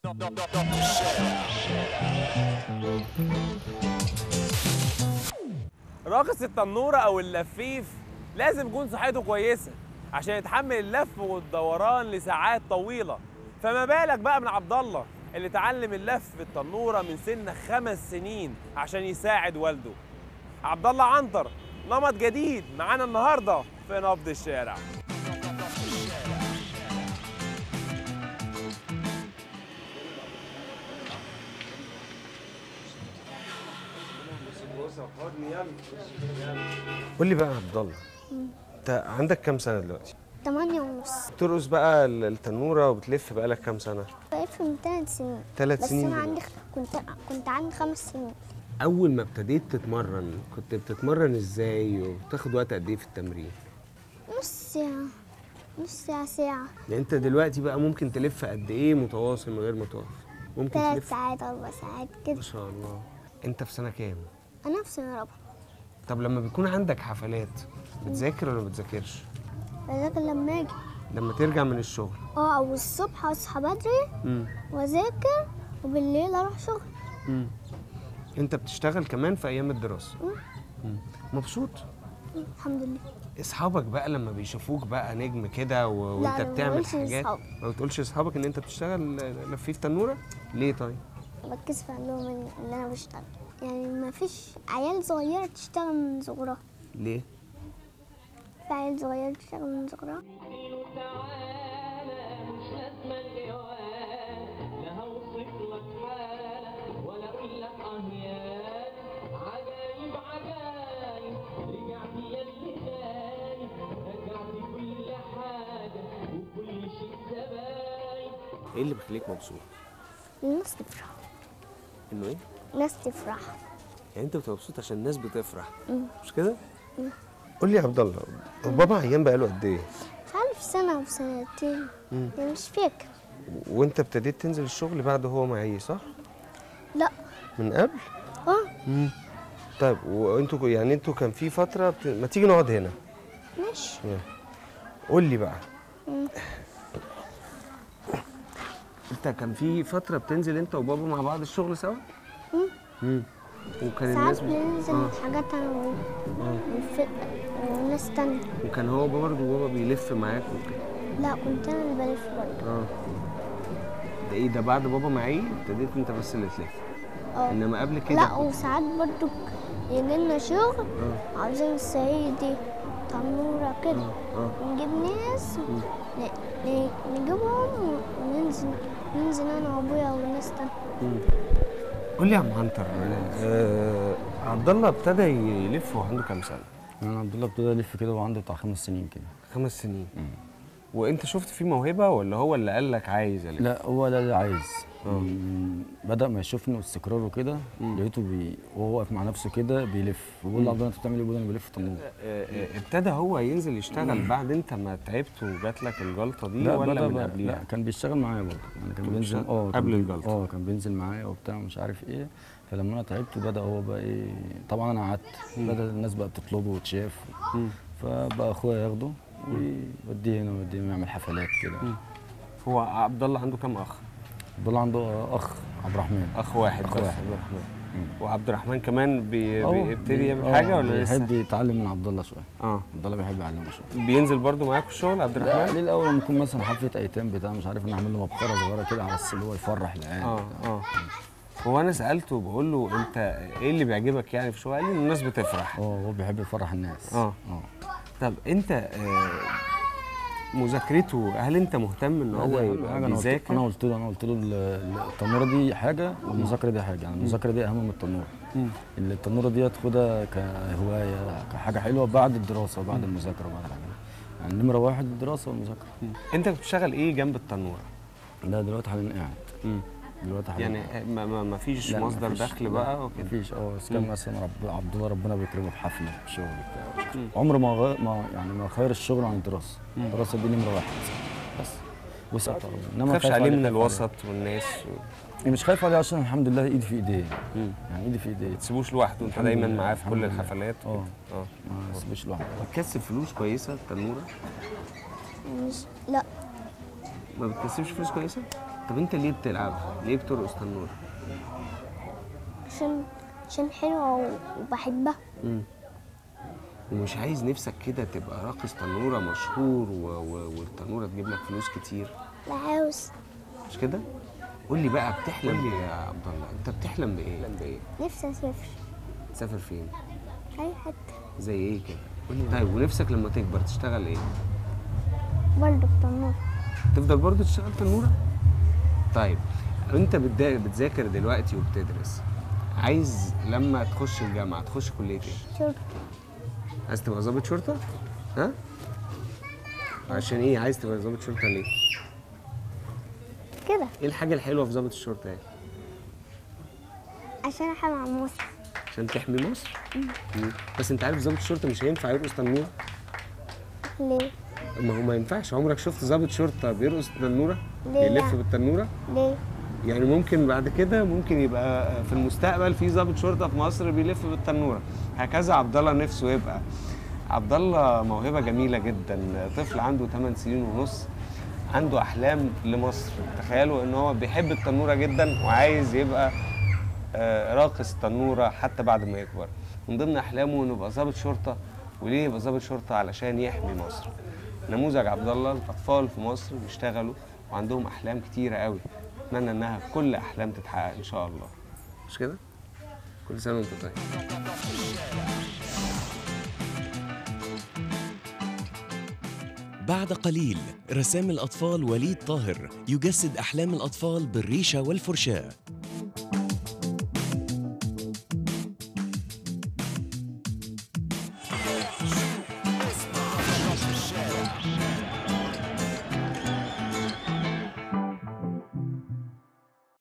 راقص التنورة أو اللفيف لازم يكون صحته كويسة عشان يتحمل اللف والدوران لساعات طويلة فما بالك بقى من عبد الله اللي اتعلم اللف في التنورة من سن خمس سنين عشان يساعد والده عبد الله عنتر نمط جديد معانا النهارده في نبض الشارع قول لي بقى يا عبد الله انت عندك كام سنه دلوقتي تمانية ونص بترقص بقى ال- التنوره وبتلف بقالك كام سنه بقيت من ثلاث سنين ثلاث بس سنين أنا عندي دلوقتي. كنت كنت عندي خمس سنين اول ما ابتديت تتمرن كنت بتتمرن ازاي وبتاخد وقت قد ايه في التمرين نص ساعة نص ساعة ساعة يعني انت دلوقتي بقى ممكن تلف قد ايه متواصل من غير ما تقف ممكن ثلاث تلف ساعات أربع ساعات كده ما شاء الله انت في سنه كام أنا في سنة رابعة طب لما بيكون عندك حفلات بتذاكر ولا ما بتذاكرش بذاكر لما أجي لما ترجع من الشغل اه أو الصبح أصحى بدري امم وأذاكر وبالليل أروح شغل امم انت بتشتغل كمان في ايام الدراسه مم. مم. مبسوط الحمد لله اصحابك بقى لما بيشوفوك بقى نجم كده و... وانت أنا ما بتعمل بقولش حاجات لأصحابي. ما بتقولش لاصحابك ان انت بتشتغل لفيف تنوره ليه طيب بتكسف عندهم إن إن أنا بشتغل يعني ما فيش عيال صغيرة تشتغل من صغرها ليه في عيال صغيرة تشتغل من صغرها ايه اللي بيخليك مبسوط الناس تفرح انه ايه الناس تفرح يعني انت بتبقى مبسوط عشان الناس بتفرح مم. مش كده قول لي يا عبد الله بابا عيان بقاله قد ايه مش عارف سنة أو سنتين مم. يعني مش فاكر وانت ابتديت تنزل الشغل بعد هو معي صح لا من قبل اه مم. طيب وانتوا يعني انتوا كان في فتره بت... ما تيجي نقعد هنا ماشي يلا. قول لي بقى مم. انت كان في فتره بتنزل انت وبابا مع بعض الشغل سوا مم. امم وكان الناس ساعات بننزل آه. حاجات أنا و- والف- وناس تانية وكان هو برضه بابا بيلف معاك وكده لا كنت أنا اللي بلف برضه اه ده ايه ده بعد بابا معي ابتديت انت بس اللي تلف اه انما قبل كده لا وساعات برضه يجي لنا شغل اه عاوزين الصعيدي تنورة كده اه نجيب ناس ن- ن- نجيبهم وننزل ننزل أنا وأبويا وناس تانية مم. قول لي يا عم عنتر آه عبد الله ابتدى يلف وعنده كام سنه انا عبد الله ابتدى يلف كده وعنده بتاع خمس سنين كده خمس سنين وانت شفت فيه موهبه ولا هو اللي قال لك عايز الف لا هو لا لا عايز مم، بدا ما يشوفني واستقرار وكده لقيته بي وهو واقف مع نفسه كده بيلف بيقول لي عبد الله انت بتعمل ايه بيقول انا بلف تنور آه، آه، ابتدى هو ينزل يشتغل بعد انت ما تعبت وجات لك الجلطه دي ولا بدأ من بقى- قبليها لا كان بيشتغل معايا برضه يعني كان كان بينزل بيشتغل اه كان قبل بي- الجلطة. اه كان بينزل معايا وبتاع مش عارف ايه فلما انا تعبت بدا هو بقى ايه طبعا انا قعدت بدا الناس بقى بتطلبه وتشاف مم. فبقى اخويا ياخده ويوديه هنا ويوديه هنا يعمل حفلات كده هو عبد الله عنده كام اخ عبد الله عنده اخ عبد الرحمن اخ واحد أخ بس واحد. عبد الرحمن وعبد الرحمن كمان بي... أهو بيبتدي بي- يعمل آه، حاجه ولا بيحب لسه يتعلم من عبد الله شويه اه عبد الله بيحب يعلمه شويه بينزل برضو معاك في الشغل عبد لا الرحمن ليه الاول لما يكون مثلا حفله ايتام بتاع مش عارف نعمل له مبخره صغيره كده على الس- اللي هو يفرح العيال اه اه هو انا سالته بقول له انت ايه اللي بيعجبك يعني في الشغل قال لي إن الناس بتفرح اه هو بيحب يفرح الناس آه. اه طب انت آه مذاكرته هل انت مهتم ان هو لا، يبقى حاجة أنا قلت- بيذاكر انا قلت له انا قلت له ال- ال- التنوره دي حاجه والمذاكره دي حاجه يعني المذاكره دي اهم من التنوره مم. اللي التنوره دي تاخدها كهوايه كحاجه حلوه بعد الدراسه وبعد المذاكره وبعد الحاجات يعني نمره واحد الدراسه والمذاكره انت بتشتغل ايه جنب التنوره لا دلوقتي حاليا قاعد دلوقتي حاليا يعني ما, ما, ما فيش لا، مصدر مفيش- دخل لا، بقى وكده مفيش اه بس كان مثلا رب عبد الله ربنا بيكرمه في حفله في شغل بتاع مم. عمر ما غير ما يعني ما خير الشغل عن الدراسه الدراسه دي نمره واحد بس وسعت ربنا ما انما تخافش خايف عليه من خايف الوسط والناس يعني مش خايف عليه عشان الحمد لله ايدي في ايديه مم. يعني ايدي في ايديه ما تسيبوش لوحده انت الحمد دايما لله، معاه في الحمد كل لله. الحفلات اه اه ما اسيبوش لوحده بتكسب فلوس كويسه التنوره مش لا ما بتكسبش فلوس كويسه طب انت ليه بتلعب ليه بترقص تنوره عشان عشان حلوة وبحبها مم. ومش عايز نفسك كده تبقى راقص تنوره مشهور و... و... والتنوره تجيب لك فلوس كتير لا عاوز مش كده قول لي بقى بتحلم بايه يا عبد الله انت بتحلم بايه بايه نفسي اسافر تسافر فين اي حتة زي ايه كده قول لي طيب ونفسك لما تكبر تشتغل ايه برضه بتنور تفضل برضه تشتغل تنوره طيب انت بتدا- بتذاكر دلوقتي وبتدرس عايز لما تخش الجامعه تخش كليه ايه شرطة عايز تبقى ضابط شرطه ها عشان ايه عايز تبقى ضابط شرطه ليه كده ايه الحاجه الحلوه في ضابط الشرطه ايه عشان احمي عن مصر عشان تحمي مصر مم. بس انت عارف ضابط الشرطه مش هينفع يرقص تنوره ليه ما هو ما ينفعش عمرك شفت ضابط شرطه بيرقص تنوره ليه بيلف لا؟ بالتنوره ليه يعني ممكن بعد كده ممكن يبقى في المستقبل في ضابط شرطه في مصر بيلف بالتنوره هكذا عبد الله نفسه يبقى عبد الله موهبه جميله جدا طفل عنده 8 سنين ونص عنده احلام لمصر تخيلوا ان هو بيحب التنوره جدا وعايز يبقى آه، راقص تنوره حتى بعد ما يكبر من ضمن احلامه انه يبقى ضابط شرطه وليه يبقى ضابط شرطه علشان يحمي مصر نموذج عبد الله الاطفال في مصر بيشتغلوا وعندهم احلام كتيره قوي اتمنى انها كل احلام تتحقق ان شاء الله مش كده كل سنه وانت طيب بعد قليل رسام الأطفال وليد طاهر يجسد أحلام الأطفال بالريشة والفرشاة